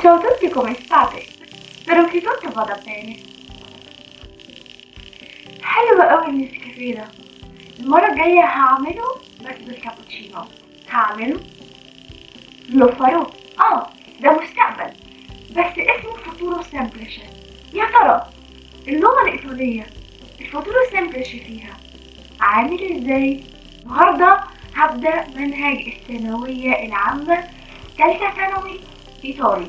Ciao a tutti, come state? Spero che tutto vada bene. حلو قوي النسكافيه ده المرة الجاية هعمله بس بالكابتشينو هعمله لوفارو اه ده مستقبل بس اسمه فوتورو سامبليشن يا ترى اللغة الإيطالية الفوتورو سامبليشن فيها عامل ازاي؟ النهاردة هبدأ منهج الثانوية العامة تالتة ثانوي إيطالي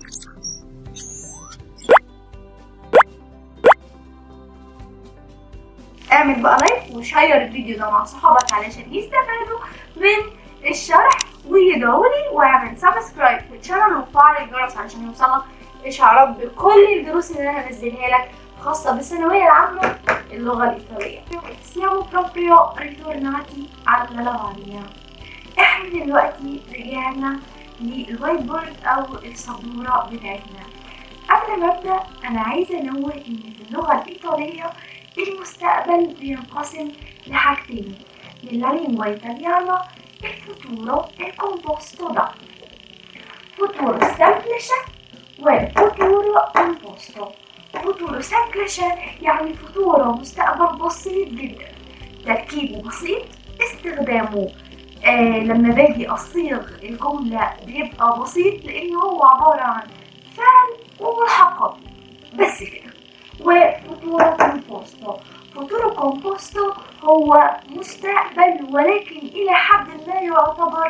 اعمل بقى لايك وشير الفيديو ده مع صحابك علشان يستفادوا من الشرح ويدعولي واعمل سبسكرايب في الشانل وفعل الجرس علشان يوصلك اشعارات بكل الدروس اللي انا هنزلها لك خاصة بالثانوية العامة اللغة الإيطالية. Siamo proprio ritornati alla lavagna. احنا دلوقتي رجعنا للوايت بورد أو السبورة بتاعتنا. قبل ما أبدأ أنا عايزة أنوه إن في اللغة الإيطالية المستقبل بينقسم لحاجتين nella lingua italiana il futuro è composto da futuro semplice وفuturo composto futuro semplice يعني futuro مستقبل بسيط جدا تركيبه بسيط استخدامه آه لما باجي أصيغ الجملة بيبقى بسيط لأن هو عبارة عن فعل وملحقات بس كده وفوتورو كومبوستو فوتورو كومبوستو هو مستقبل ولكن إلى حد ما يعتبر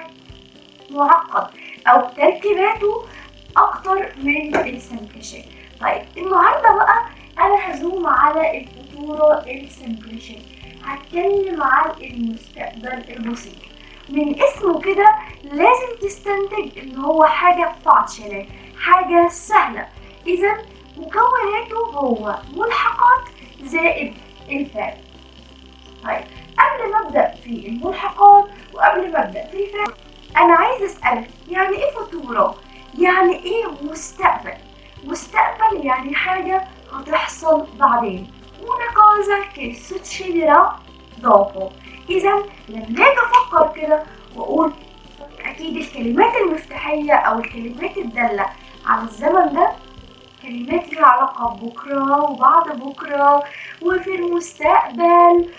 معقد أو تركيباته أكتر من السمبليشن طيب النهاردة بقى أنا هزوم على الفوتورو السمبليشن هتكلم عن المستقبل البسيط من اسمه كده لازم تستنتج ان هو حاجة فاتشلة حاجة سهلة اذا مكوناته هو ملحقات زائد الفعل طيب قبل ما ابدا في الملحقات وقبل ما ابدا في الفعل انا عايز اسالك يعني ايه فوتورو يعني ايه مستقبل مستقبل يعني حاجه هتحصل بعدين una cosa che succederà dopo اذا لما اجي افكر كده واقول اكيد الكلمات المفتاحيه او الكلمات الداله على الزمن ده كلمات ليها علاقة ببكرة وبعد بكرة وفي المستقبل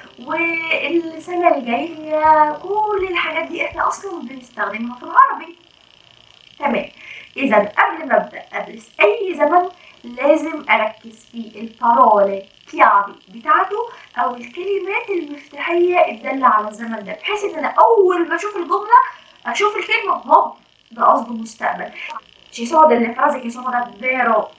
والسنة الجاية كل الحاجات دي احنا أصلا بنستخدمها في العربي تمام إذا قبل ما أبدأ أدرس أي زمن لازم أركز في البارولة كيافي بتاعته أو الكلمات المفتاحية الدالة على الزمن ده بحيث إن أنا أول ما أشوف الجملة أشوف الكلمة هوب ده قصده مستقبل ci sono delle frasi che sono davvero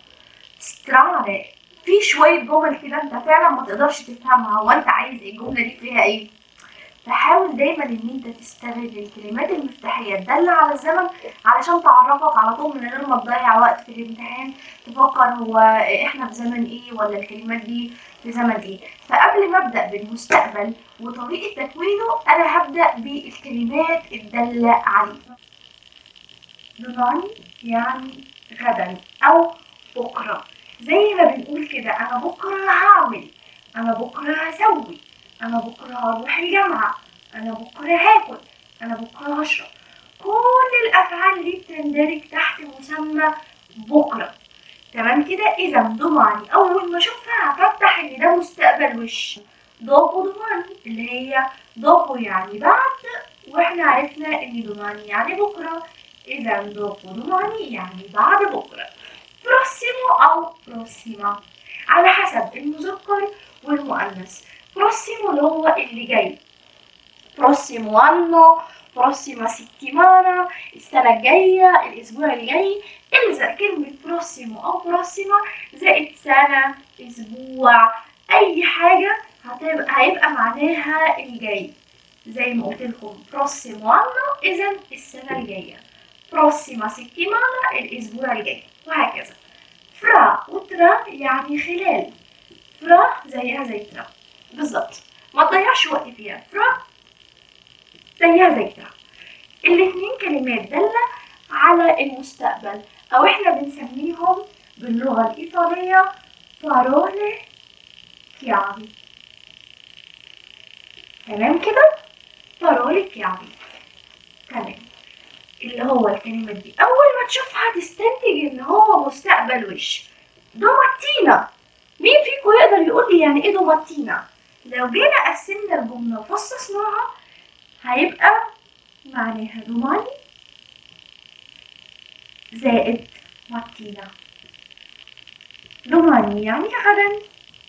strane في شوية جمل كده انت فعلا ما تقدرش تفهمها هو انت عايز ايه الجملة دي فيها ايه فحاول دايما ان انت تستغل الكلمات المفتاحية الدالة على الزمن علشان تعرفك على طول من غير ما تضيع وقت في الامتحان تفكر هو احنا في زمن ايه ولا الكلمات دي في زمن ايه فقبل ما ابدا بالمستقبل وطريقة تكوينه انا هبدا بالكلمات الدالة عليه domani يعني غدا او بكره زي ما بنقول كده انا بكره هعمل انا بكره هسوي انا بكره هروح الجامعه انا بكره هاكل انا بكره هشرب كل الافعال دي بتندرج تحت مسمى بكره تمام كده اذا دوماني اول ما اشوفها هفتح ان ده مستقبل وش دوبو دوماني اللي هي دوبو يعني بعد واحنا عرفنا ان دوماني يعني بكره إذا dopo domani يعني بعد بكرة prossimo أو prossima على حسب المذكر والمؤنث prossimo اللي هو اللي جاي prossimo anno prossima settimana السنة الجاية الأسبوع الجاي إلزق كلمة prossimo أو prossima زائد سنة أسبوع أي حاجة هتبقى هيبقى معناها الجاي زي ما قلت لكم prossimo anno إذا السنة الجاية prossima settimana الأسبوع الجاي وهكذا فرا وترا يعني خلال فرا زيها زي ترا بالظبط ما تضيعش وقت فيها فرا زيها زي ترا الاتنين كلمات دالة على المستقبل أو احنا بنسميهم باللغة الإيطالية parole chiavi تمام كده parole chiavi تمام اللي هو الكلمات دي اول ما تشوفها تستنتج ان هو مستقبل وش دوماتينا مين فيكم يقدر يقول لي يعني ايه دوماتينا لو جينا قسمنا الجمله وفصصناها هيبقى معناها دوماني زائد ماتينا دوماني يعني غدا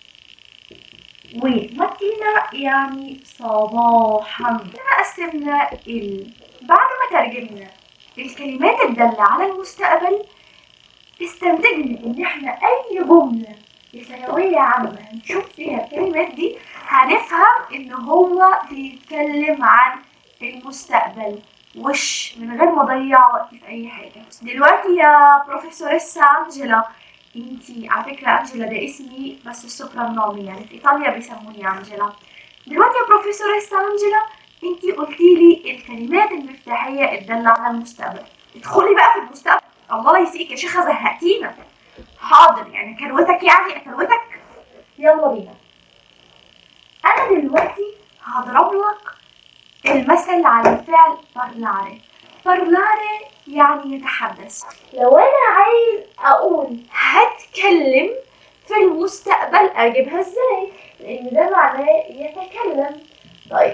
وماتينا يعني صباحا كده قسمنا ال بعد ما ترجمنا الكلمات الدالة على المستقبل استنتجنا ان احنا اي جملة في ثانوية عامة هنشوف فيها الكلمات دي هنفهم ان هو بيتكلم عن المستقبل وش من غير ما اضيع وقت في اي حاجة دلوقتي يا بروفيسوريسا انجела انتي على فكرة انجела ده اسمي بس السوبرانومي يعني في ايطاليا بيسموني انجela دلوقتي يا بروفيسوريسا انجela انتي قلتي لي الكلمات المفتاحية الدالة على المستقبل ادخلي بقى في المستقبل الله يسيك يا شيخة زهقتينا حاضر يعني كروتك يعني اكروتك يلا بينا انا دلوقتي هضرب لك المثل على الفعل بارلاري بارلاري يعني يتحدث لو انا عايز اقول هتكلم في المستقبل اجيبها ازاي لان ده معناه يتكلم طيب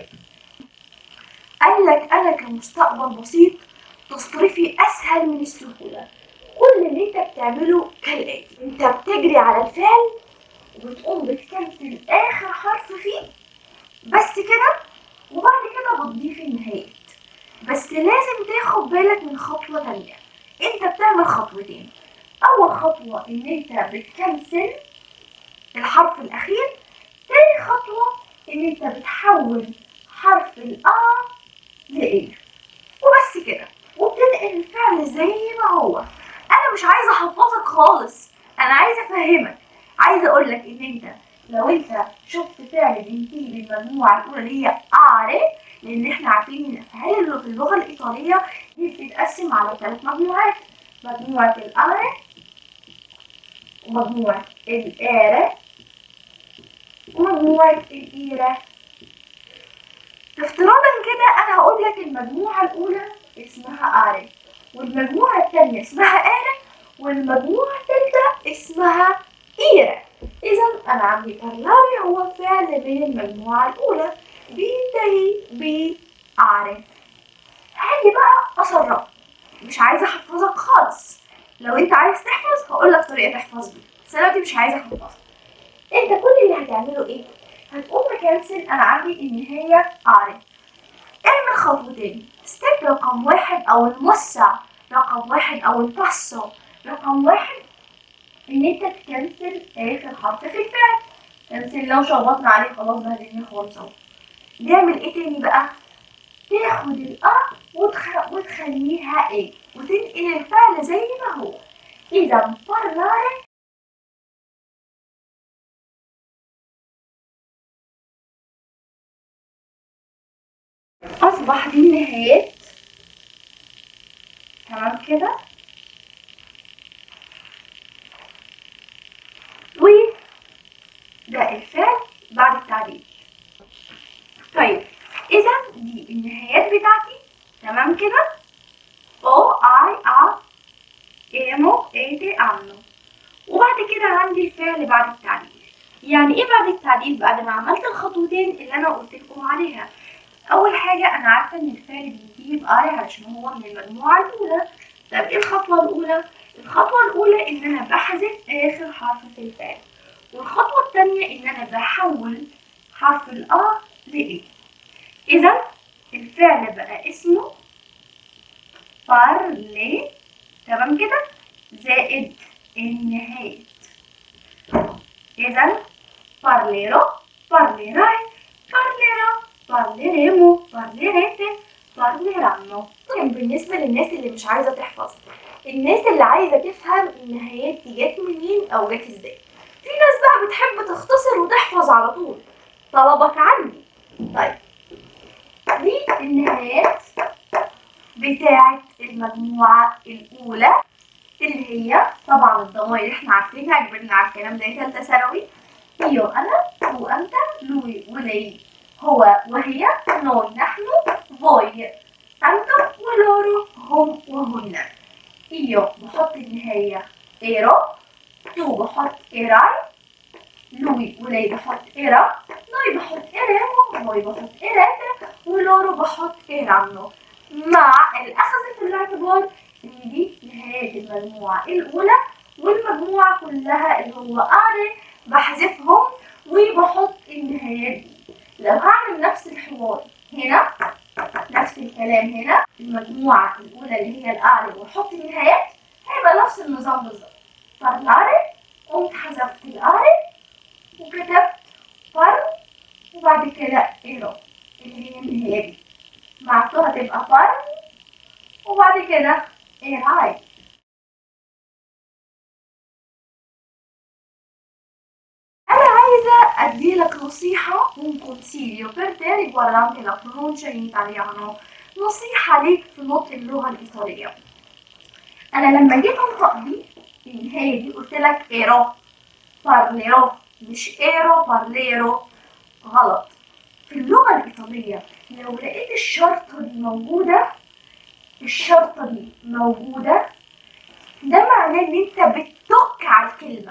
قال لك انا كمستقبل بسيط تصريفي اسهل من السهوله كل اللي انت بتعمله كالاتي انت بتجري على الفعل وبتقوم بتكنسل اخر حرف فيه بس كده وبعد كده بتضيف النهايات بس لازم تاخد بالك من خطوة تانية انت بتعمل خطوتين اول خطوة ان انت بتكنسل الحرف الاخير تاني خطوة ان انت بتحول حرف الآ لإيه وبس كده وبتنقل الفعل زي ما هو انا مش عايزه احفظك خالص انا عايزه افهمك عايزه اقول لك ان انت لو انت شفت فعل بينتهي بالمجموعه الاولى اللي هي اري لان احنا عارفين ان الافعال اللي في اللغه الايطاليه دي بتتقسم على ثلاث مجموعات مجموعه الاري ومجموعه الاري ومجموعه الايره افتراضا كده انا هقول لك المجموعه الاولى اسمها اري والمجموعة التانية اسمها آلة والمجموعة التالتة اسمها إيرة إذا أنا عندي بارلاري هو فعل بين المجموعة الأولى بينتهي بأعرف هاجي بقى أصرف مش عايزة أحفظك خالص لو أنت عايز تحفظ هقول لك طريقة تحفظ بيها بس أنا دلوقتي مش عايزة أحفظك أنت كل اللي هتعمله إيه؟ هتقوم مكنسل أنا عندي النهاية أعرف اعمل خطوتين ستيب رقم واحد او الموسع رقم واحد او الباسو رقم واحد ان انت تكنسل اخر حرف في الفعل كنسل لو شخبطنا عليه خلاص بهدلني خالص اهو نعمل ايه تاني بقى تاخد الأ وتخ... وتخليها ايه وتنقل الفعل زي ما هو اذا parlare أصبح دي النهايات تمام كده و ده الفعل بعد التعديل طيب إذا دي النهايات بتاعتي تمام كده او اي ا ايمو ايتي انو وبعد كده عندي الفعل بعد التعديل يعني ايه بعد التعديل بعد ما عملت الخطوتين اللي انا قلت لكم عليها اول حاجه انا عارفه ان الفعل بينتهي بآي علشان هو من المجموعه الاولى طب ايه الخطوه الاولى الخطوه الاولى ان انا بحذف اخر حرف في الفعل والخطوه الثانيه ان انا بحول حرف الآ لإيه اذا الفعل بقى اسمه بارلي تمام كده زائد النهاية إذا parlerò parlerai parlerò parleremo parlerete parleranno طيب بالنسبة للناس اللي مش عايزة تحفظ الناس اللي عايزة تفهم النهايات دي جت منين أو جت ازاي في ناس بقى بتحب تختصر وتحفظ على طول طلبك عندي طيب دي النهايات بتاعة المجموعة الأولى اللي هي طبعا الضمائر احنا عارفينها كبرنا على الكلام ده تالتة ثانوي ايو انا هو انت لوي ولي هو وهي نوي نحن فوي tanto ولورو هم وهن io بحط النهاية ero tu بحط erai lui ولي بحط era noi بحط eremo voi بحط erete ولورو بحط erano مع الأخذ في الاعتبار إن دي نهاية المجموعة الأولى والمجموعة كلها اللي هو أعلى بحذفهم وبحط النهايات دي لو هعمل نفس الحوار هنا نفس الكلام هنا المجموعة الأولى اللي هي الأعلى وأحط النهايات هيبقى نفس النظام بالظبط طلعت قمت حذفت الأعلى وكتبت فر وبعد كده إيرو اللي هي النهاية دي معتوها تبقى فر وبعد كده إيراي أنا عايزة أديلك نصيحة un consiglio per te riguardante la pronuncia in italiano نصيحة ليك في نطق اللغة الإيطالية أنا لما جيت أنطق دي النهاية دي قلت لك إيرو بارليرو مش إيرو بارليرو غلط في اللغة الإيطالية لو لقيت الشرطة دي موجودة الشرطة دي موجودة ده معناه إن أنت بتدق على الكلمة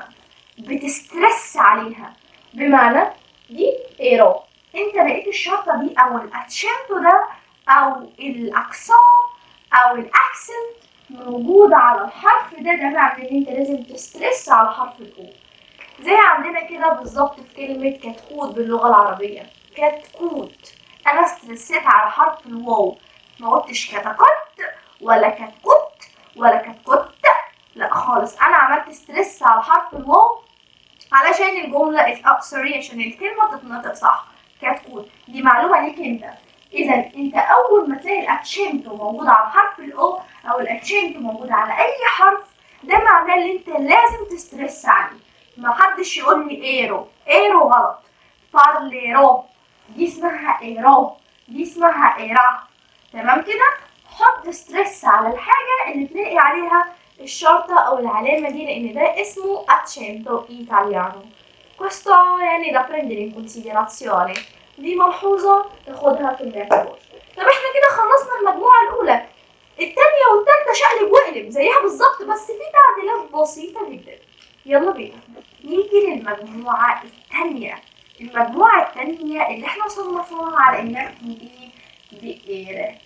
بتسترس عليها بمعنى دي ايرو انت لقيت الشرطه دي او الاتشنتو ده او الاكسون او الاكسنت موجود على الحرف ده ده معنى ان انت لازم تسترس على حرف الاو زي عندنا كده بالظبط في كلمه كتكوت باللغه العربيه كتكوت انا استرسيت على حرف الواو ما قلتش كتكت ولا كتكوت ولا كتكوت لا خالص انا عملت ستريس على حرف الواو علشان الجملة اه سوري عشان الكلمة تتنطق صح كتكون دي معلومة ليك انت اذا انت اول ما تلاقي الاكشنتو موجود على حرف الاو او الاكشنتو موجود على اي حرف ده معناه ان انت لازم تسترس عليه ما حدش يقول لي ايرو ايرو غلط بارليرو دي اسمها ايرو دي اسمها ايرا تمام كده حط ستريس على الحاجة اللي تلاقي عليها الشرطة أو العلامة دي لأن ده اسمه accento italiano questo يعني da prendere in considerazione دي ملحوظة تاخدها في الاعتبار طب احنا كده خلصنا المجموعة الأولى التانية والتالتة شقلب وقلب زيها بالظبط بس في تعديلات بسيطة جدا يلا بينا نيجي للمجموعة التانية المجموعة التانية اللي احنا صنفناها على انها بتنتهي بإير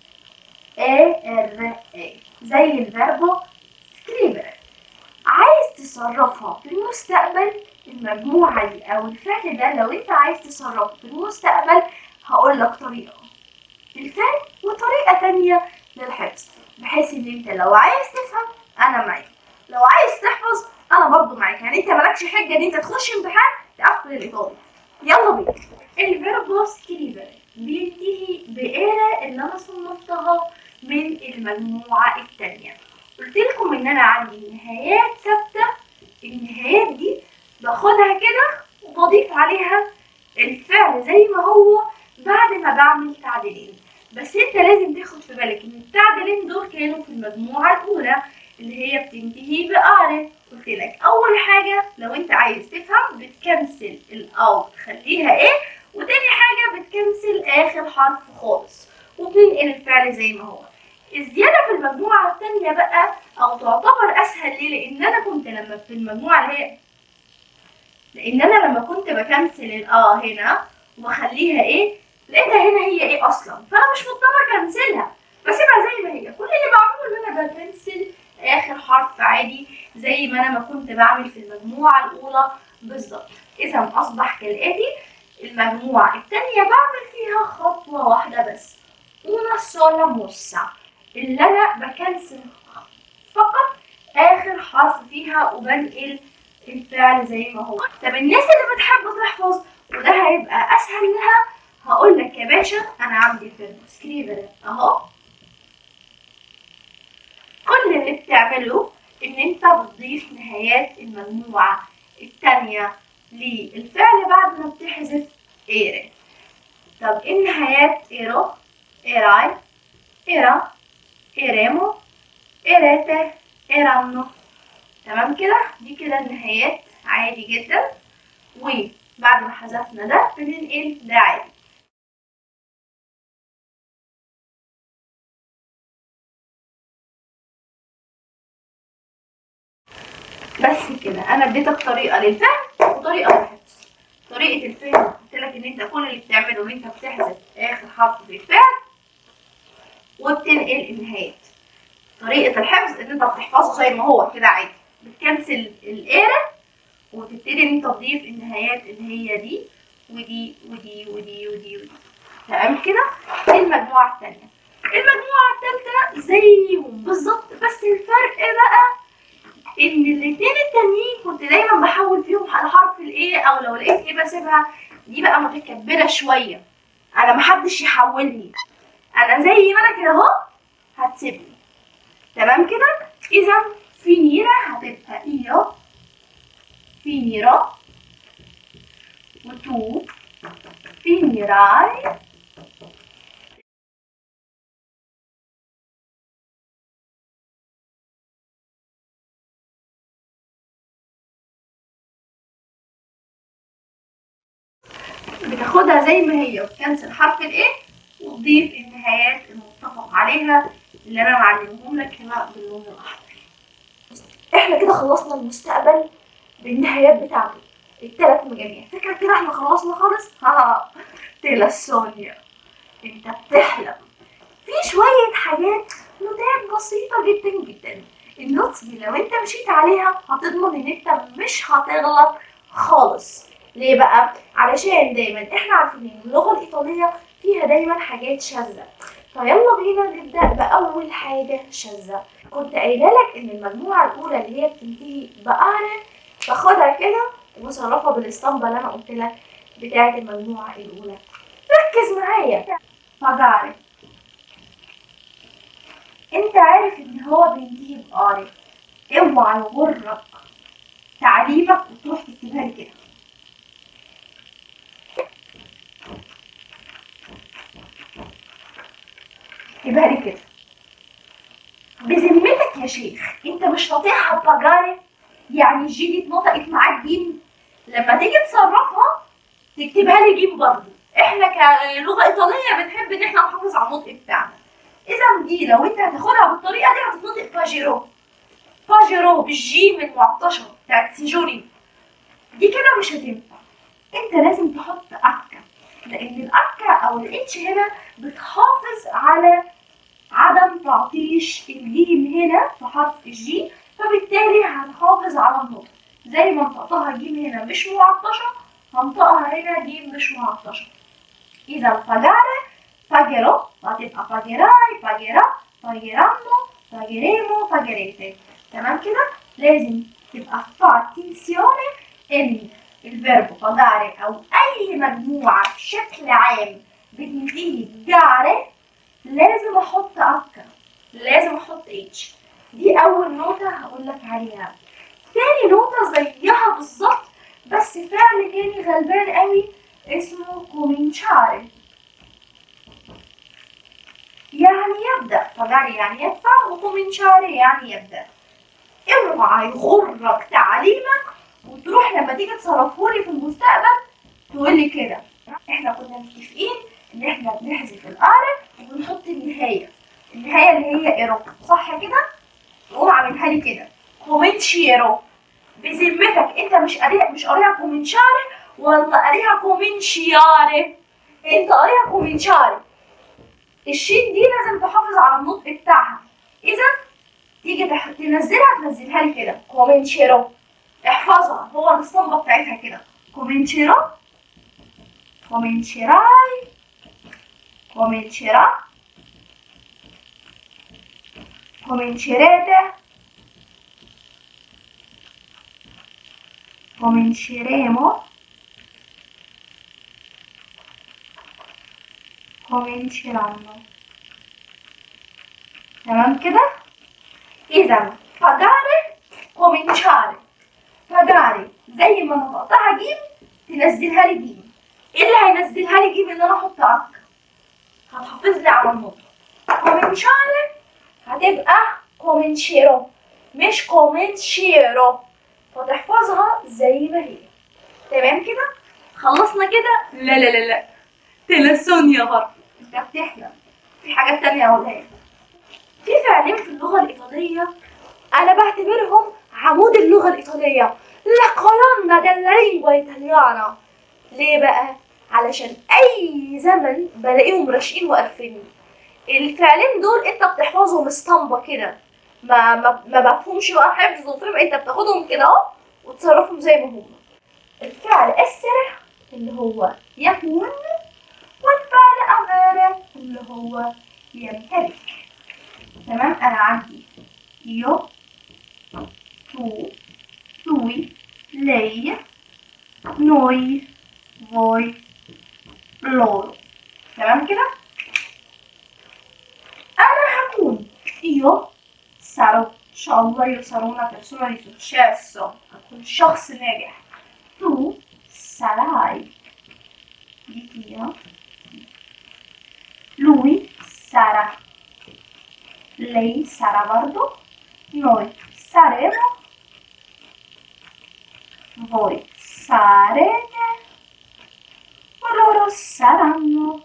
اي ار اي زي الفيربو سكريبر عايز تصرفها في المستقبل المجموعة دي أو الفعل ده لو أنت عايز تصرفه في المستقبل هقول لك طريقة الفعل وطريقة تانية للحفظ بحيث إن أنت لو عايز تفهم أنا معاك لو عايز تحفظ أنا برضو معاك يعني أنت مالكش حجة إن أنت تخش امتحان تقفل الإيطالي يلا بينا الفيربو سكريبر بينتهي بآلة اللي أنا صنفتها من المجموعة التانية قلت لكم ان انا عندي نهايات ثابته النهايات دي باخدها كده وبضيف عليها الفعل زي ما هو بعد ما بعمل تعديلين بس انت لازم تاخد في بالك ان التعديلين دول كانوا في المجموعه الاولى اللي هي بتنتهي بأعلى قلت لك اول حاجه لو انت عايز تفهم بتكنسل الاو تخليها ايه وتاني حاجه بتكنسل اخر حرف خالص وبتنقل الفعل زي ما هو الزيادة في المجموعة التانية بقى أو تعتبر أسهل ليه؟ لأن أنا كنت لما في المجموعة اللي هي لأن أنا لما كنت بكنسل الآ هنا وبخليها إيه؟ لقيتها هنا هي إيه أصلا فأنا مش مضطرة أكنسلها بسيبها زي ما هي كل اللي بعمله إن أنا بكنسل آخر حرف عادي زي ما أنا ما كنت بعمل في المجموعة الأولى بالظبط إذا أصبح كالآتي المجموعة التانية بعمل فيها خطوة واحدة بس una sola mossa اللي انا بكنسل فقط اخر حرف فيها وبنقل الفعل زي ما هو طب الناس اللي بتحب تحفظ وده هيبقى اسهل لها هقول لك يا باشا انا عندي فيلم سكريبر اهو كل اللي بتعمله ان انت بتضيف نهايات المجموعة التانية للفعل بعد ما بتحذف ايري طب النهايات ايرو erai, era, eremo, erete, eranno تمام كده دي كده النهايات عادي جدا وبعد ما حذفنا ده بننقل ده عادي بس كده انا اديتك طريقه للفهم وطريقه للحفظ طريقه الفهم قلت لك ان انت كل اللي بتعمله ان انت بتحذف اخر حرف في الفعل وبتنقل النهايات طريقه الحفظ ان انت بتحفظه زي ما هو كده عادي بتكنسل القارة وتبتدي ان انت تضيف النهايات اللي هي دي ودي ودي ودي ودي ودي تمام كده دي المجموعه الثانيه المجموعه الثالثه زيهم بالظبط بس الفرق بقى ان الاثنين التانيين كنت دايما بحول فيهم على حرف الايه او لو لقيت ايه بسيبها دي بقى متكبره شويه انا محدش يحولني انا زي ما انا كده اهو هتسيبني تمام كده اذا فينيرا هتبقى ايو فينيرا وتو finirai بتاخدها زي ما هي وتكنسل حرف الايه وتضيف النهايات المتفق عليها اللي انا معلمهم لك هنا باللون الاحمر احنا كده خلصنا المستقبل بالنهايات بتاعته الثلاث مجاميع فكرة كده احنا خلصنا خالص ها تيلا سونيا انت بتحلم في شوية حاجات نوتات بسيطة جدا جدا النوتس دي لو انت مشيت عليها هتضمن ان انت مش هتغلط خالص ليه بقى؟ علشان دايما احنا عارفين ان اللغة الإيطالية فيها دايما حاجات شاذة فيلا بينا نبدأ بأول حاجة شاذة كنت قايلة لك إن المجموعة الأولى اللي هي بتنتهي بأعرف تاخدها كده وصرفها بالاسطمبة اللي أنا قلت لك بتاعة المجموعة الأولى ركز معايا فجاري انت عارف ان هو بينتهي بقاري اوعى يغرك تعليمك وتروح تكتبها لي كده اكتبها لي كده بذمتك يا شيخ انت مش ناطقها بجاري يعني الجي دي اتنطقت معاك جيم لما تيجي تصرفها تكتبها لي جيم برضه احنا كلغه ايطاليه بنحب ان احنا نحافظ على النطق بتاعنا اذا دي لو انت هتاخدها بالطريقه دي هتتنطق باجيرو باجيرو بالجيم المعطشه بتاعت سيجوري دي كده مش هتنفع انت لازم تحط اكا لان الاكا او الاتش هنا بتحافظ على عدم تعطيش الجيم هنا في حرف الجي فبالتالي هنحافظ على النطق زي ما نطقتها جيم هنا مش معطشه هنطقها هنا جيم مش معطشه اذا pagare pagherò هتبقى pagherai pagherà pagheranno pagheremo pagherete تمام كده لازم تبقى في attenzione ان الفيرب pagare او اي مجموعه بشكل عام بتنتهي بجارة لازم احط اكا لازم احط اتش دي اول نوتة هقول لك عليها تاني نوتة زيها بالظبط بس فعل تاني غلبان قوي اسمه كومينشاري يعني يبدأ طبعا يعني يدفع وكومينشاري يعني يبدأ اوعى يغرك تعليمك وتروح لما تيجي تصرفهولي في المستقبل تقول لي كده احنا كنا متفقين ان احنا بنحذف القارب وبنحط النهايه النهايه اللي هي ايرو صح كده وقوم عاملها لي كده كومنشيرو بذمتك انت مش قاريها مش قاريها كومنشاري ولا قاريها كومنشياري انت قاريها كومنشاري الشين دي لازم تحافظ على النطق بتاعها اذا تيجي تح- تنزلها تنزلها لي كده كومنشيرو احفظها هو الاسطمبه بتاعتها كده كومنشيرو كومنشيراي كومنشيرا comincerete cominceremo cominceranno تمام كده اذا pagare cominciare pagare زي ما نطقتها جيم تنزلها لي جيم ايه اللي هينزلها لي جيم ان انا احط اك هتحافظ لي على النطق cominciare هتبقى كومنشيرو مش كومنشيرو فتحفظها زي ما هي تمام كده خلصنا كده لا لا لا لا تلسون يا برضه انت بتحلم في حاجات تانية اقولها لك في فعلين في اللغة الإيطالية أنا بعتبرهم عمود اللغة الإيطالية لا colonna della lingua italiana ليه بقى؟ علشان أي زمن بلاقيهم راشقين وقرفين الفعلين دول أنت بتحفظهم اسطمبة كده ما ما ما بفهمش بقى حفظ وفهم أنت بتاخدهم كده أهو وتصرفهم زي ما هم الفعل السرع اللي هو يكون والفعل أمارة اللي هو يمتلك تمام أنا عندي يو تو توي لي نوي voi loro تمام كده أنا هكون io sarò إن شاء الله io sarò una persona di successo هكون شخص ناجح tu sarai di Dio lui sarà lei sarà برضه noi saremo voi sarete ولورو saranno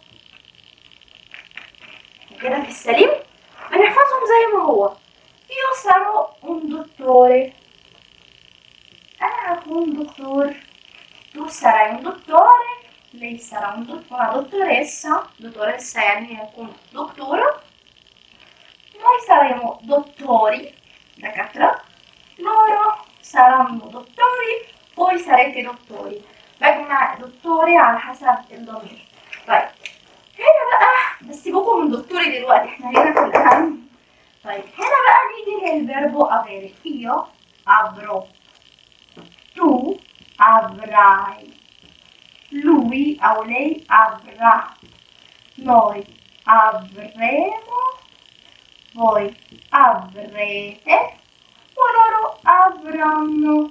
كده في السليم بنحفظهم زي ما هو io sarò un dottore أنا هكون دكتور tu sarai un dottore lei sarà un dott- una dottoressa dottoressa يعني هكون دكتورة noi saremo dottori دكاترة loro saranno dottori voi sarete dottori بجمع دكتوري على حسب الضمير طيب هنا بقى بس سيبكم من دكتوري دلوقتي احنا هنا في الأهم طيب هنا بقى نيجي للفيربو avere io avrò tu avrai lui o lei avrà noi avremo voi avrete o loro avranno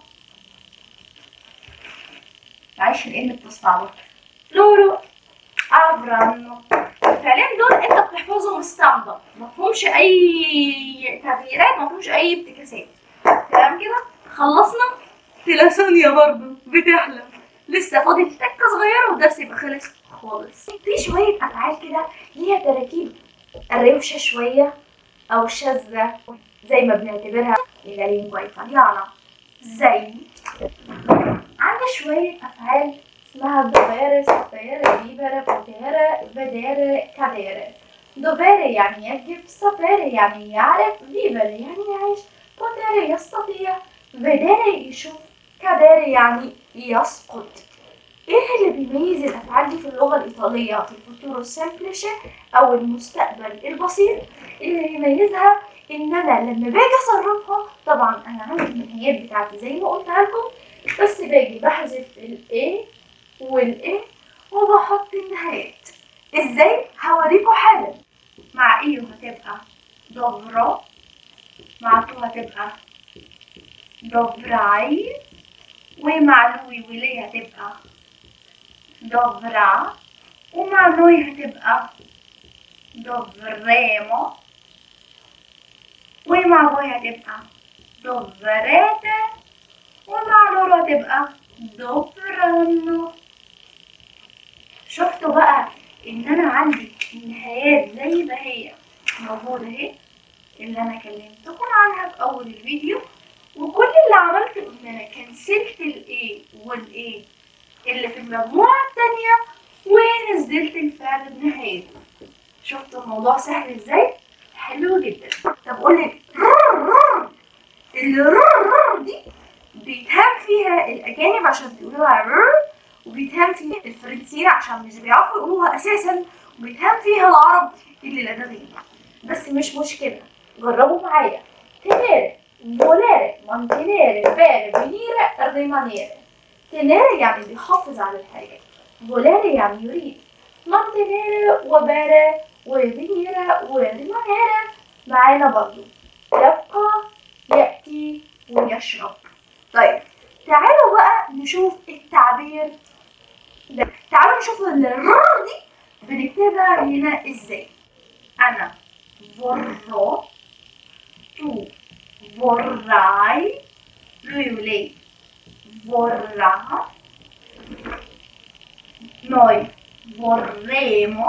معلش الام بتصعب loro avranno الفعلين دول انت بتحفظهم اسطمبة مفهومش اي تغييرات مفهومش اي افتكاسات تمام كده خلصنا تلا ثانية برضه بتحلم لسه فاضل تكة صغيرة والدرس يبقى خلص خالص في شوية أفعال كده ليها تراكيب الروشة شوية أو شاذة زي ما بنعتبرها من اللينجوا إيطاليانا زي عندي شوية أفعال اسمها دوفيري سابيري فيبري بوتيري فيديري كاديري دوفيري يعني يجب سابيري يعني يعرف فيبري يعني يعيش بوتيري يستطيع فيديري يشوف كاديري يعني يسقط ايه اللي بيميز الافعال دي في اللغه الايطاليه في الفوتورو سيمبليشي او المستقبل البسيط اللي بيميزها ان انا لما باجي اصرفها طبعا انا عندي النهايات بتاعتي زي ما قلتها لكم بس باجي بحذف الاي والاي وبحط النهايات ازاي هوريكم حالا مع ايه هتبقى دوفرا مع تو هتبقى دوفراي ومع لوي وليه هتبقى دوفرا ومع نوي هتبقى دوفريمو ومع فوي هتبقى دوفريته ومع لورو هتبقى دوفرانو شفتوا بقى ان انا عندي النهايات زي ما هي موجودة اهي اللي انا كلمتكم عنها في اول الفيديو وكل اللي عملته ان انا كنسلت الايه والايه اللي في المجموعة التانية ونزلت الفعل بنهايته شفتوا الموضوع سهل ازاي؟ حلو جدا طب قولي الرر دي بيتهام فيها الاجانب عشان بيقولوها رر وبيتهام فيها الفرنسيين عشان مش بيعرفوا يقولوها اساسا وبيتهام فيها العرب اللي لدغين بس مش مشكلة جربوا معايا tenere volere mantenere bere venire rimanere tenere يعني بيحافظ على الحاجة volere يعني يريد mantenere وبere وvenire وريمانيره معانا برضو يبقى يأتي ويشرب طيب تعالوا بقى نشوف التعبير ده تعالوا نشوف الر دي بنكتبها هنا ازاي انا vorrò tu vorrai lui o lei vorrà noi vorremo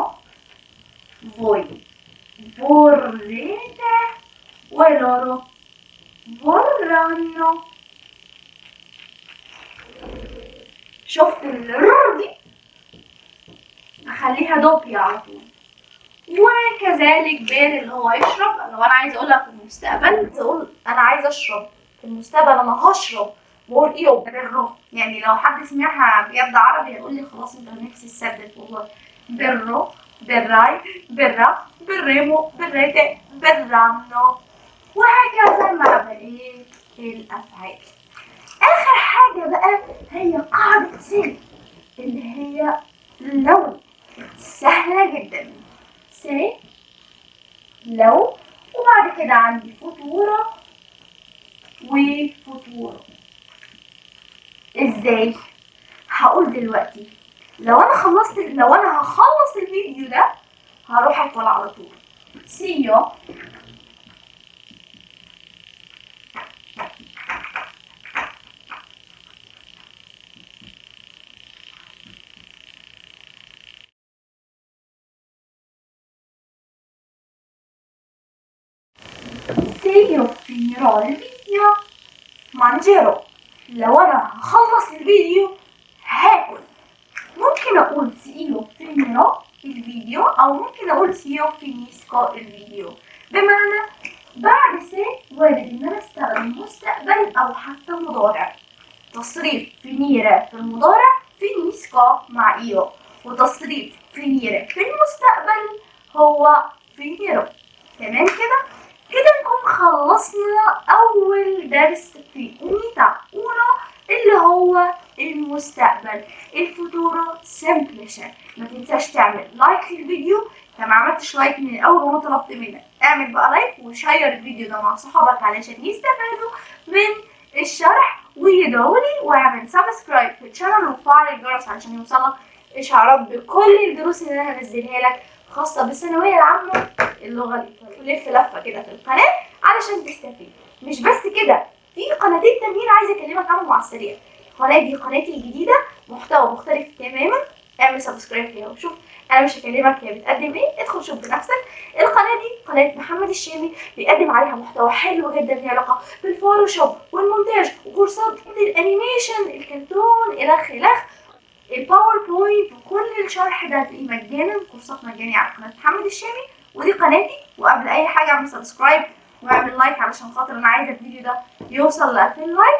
voi vorrete e loro vorranno شفت الر دي اخليها دوبيا على طول وكذلك بين اللي هو يشرب لو انا عايزه اقولها في المستقبل اقول انا عايزه اشرب في المستقبل انا هشرب بقول ايه برو يعني لو حد سمعها بجد عربي هيقول لي خلاص انت نفسي تسدد والله برو براي برا بريمو بريتي برانو وهكذا مع بقية الأفعال آخر حاجة بقى هي قاعدة سي اللي هي لو سهلة جدا سي لو وبعد كده عندي فطورة وفطورة ازاي هقول دلوقتي لو انا خلصت لو انا هخلص الفيديو ده هروح اكل على طول سيو Se io finirò il video mangerò لو انا هخلص الفيديو هاكل ممكن اقول سيو فينيرو الفيديو او ممكن اقول سيو فينيسكو الفيديو بمعنى بعد سي وارد ان انا استخدم مستقبل او حتى مضارع تصريف فينيرا في المضارع فينيسكو مع ايو وتصريف فينيرا في المستقبل هو فينيرو تمام كده كده نكون خلصنا اول درس في اونيتا اونو اللي هو المستقبل الفوتورو سمبليشن ما تنساش تعمل لايك للفيديو انت ما عملتش لايك من الاول وانا طلبت منك اعمل بقى لايك وشير الفيديو ده مع صحابك علشان يستفادوا من الشرح ويدعوا لي واعمل سبسكرايب في الشانل وفعل الجرس علشان يوصلك اشعارات بكل الدروس اللي انا هنزلها لك خاصه بالثانويه العامه اللغه الايطاليه ولف لفه كده في القناه علشان تستفيد مش بس كده في قناتين تانيين عايزه اكلمك عنهم على السريع القناه دي قناتي الجديده محتوى مختلف تماما اعمل سبسكرايب فيها وشوف انا مش هكلمك هي بتقدم ايه ادخل شوف بنفسك القناه دي قناه محمد الشامي بيقدم عليها محتوى حلو جدا ليه علاقه بالفوتوشوب والمونتاج وكورسات الانيميشن الكرتون الخ الخ الباوربوينت وكل الشرح ده هتلاقيه مجانا كورسات مجانية على قناة محمد الشامي ودي قناتي وقبل أي حاجة اعمل سبسكرايب واعمل لايك علشان خاطر أنا عايزة الفيديو ده يوصل ل 2000 لايك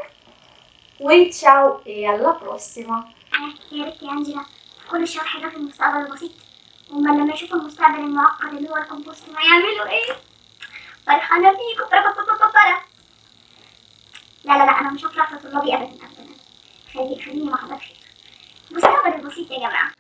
وتشاو e alla prossima يا ريت يا أنجلا كل الشرح ده في المستقبل البسيط هما لما يشوفوا المستقبل المعقد اللي هو الكمبوست هيعملوا ايه؟ فرحانة بيكم برا برا برا برا لا لا لا أنا مش هفرح في طلابي أبدا أبدا خلي خليني مع حضرتك المستقبل البسيط يا جماعة